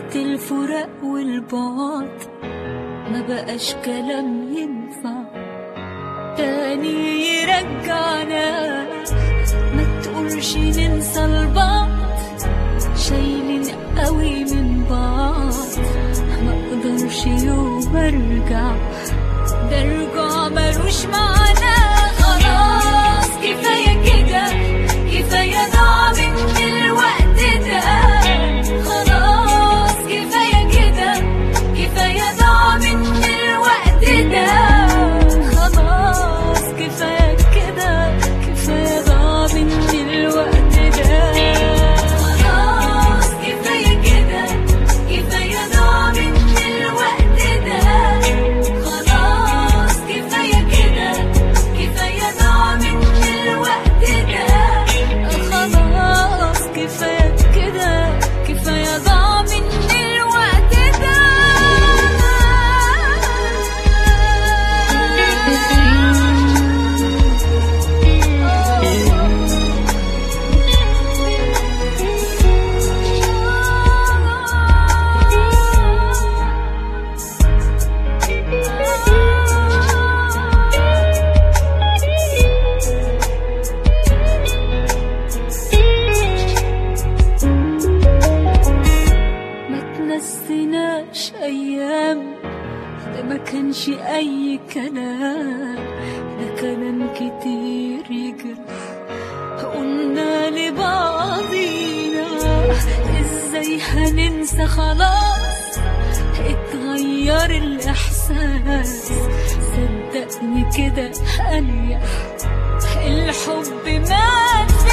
وقت الفراق والبعد ما بقاش كلام ينفع تاني يرجعنا ما تقولش ننسى البعض شايلين قوي من بعض ما اقدرش يوم ارجع ده رجوع ملوش معنى خلاص كفايه كده كفايه ضاع من الوقت ده خلاص كفايه كده كفايه ضاع من الوقت ده خلاص كفايه كده كفايه ضاع من الوقت ده خلاص كفايه كده كفايه ضاع من الوقت ده خلاص كفايه كده كفايه ضاع من الوقت ده خلاص كفايه كده كفايه ضاع من الوقت ما تنسيناش ايام ده ما كانش اي كلام ده كلام كتير يجرح قلنا لبعضينا ازاي هننسى خلاص اتغير الاحساس صدقني كده اريح الحب مات